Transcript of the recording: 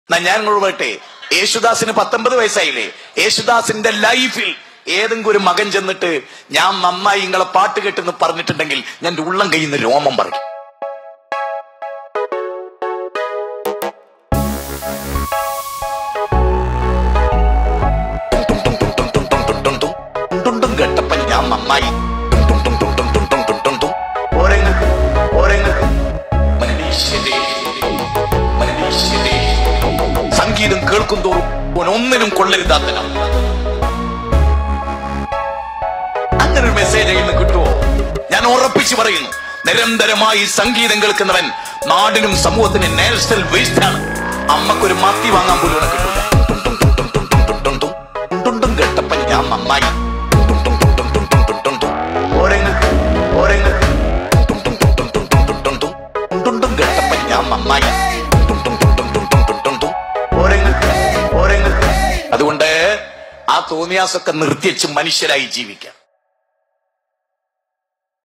എന്നാ ഞാൻ ഇങ്ങോട്ട് പറയട്ടെ യേശുദാസിന് പത്തൊമ്പത് വയസ്സായില്ലേ യേശുദാസിന്റെ ലൈഫിൽ ഏതെങ്കിലും ഒരു മകൻ ചെന്നിട്ട് ഞാൻ നന്നായി ഇങ്ങളെ പാട്ട് കേട്ടെന്ന് പറഞ്ഞിട്ടുണ്ടെങ്കിൽ ഞാൻ എൻ്റെ ഉള്ളം കയ്യിൽ നിന്ന് രോമം പറയും ടും ടും ടും ടും ടും ടും ടും ടും. ടും ടും കേട്ടപ്പോ ഞാൻ നന്നായി ടും ടും ടും ടും ടും ടും ടും ടും ടും ടും. ഓരെങ്ങൾക്ക് ഓരെങ്ങൾക്ക് മനുഷ്യരെ മനുഷ്യരെ സംഗീതം കേൾക്കും തോറും ഓൻ ഒന്നിനും കൊള്ളരുതാത്തനാണ് അങ്ങനെ ഒരു മെസ്സേജ് കയ്യിൽ നിന്ന് കിട്ടുമോ ഞാൻ ഉറപ്പിച്ചു പറയുന്നു നിരന്തരമായി സംഗീതം കേൾക്കുന്നവൻ നാടിനും സമൂഹത്തിനും നാഷണൽ വേസ്റ്റ് ആണ് അമ്മക്കൊരു മത്തി വാങ്ങാൻ പോലും ഇവിടെ കിട്ടൂല ടും ടും ടും ടും ടും ടും ടും ടും ടും. ടും ടും കേട്ടപ്പോ ഞാൻ നന്നായി ടും ടും ടും ടും ടും ടും ടും ടും ടും. ഓരെങ്ങൾക്ക് ഓരെങ്ങൾക്ക് ടും ടും ടും ടും ടും ടും ടും ടും ടും. ടും ടും കേട്ടപ്പോ ഞാൻ നന്നായി ടും ടും ടും ടും ടും ടും ടും ടും ടും. ഓരെങ്ങൾക്ക് ഓരെങ്ങൾക്ക് അതുകൊണ്ട് ആ തോന്നിയാസൊക്കെ നിർത്തിവെച്ച് മനുഷ്യരായി ജീവിക്കാം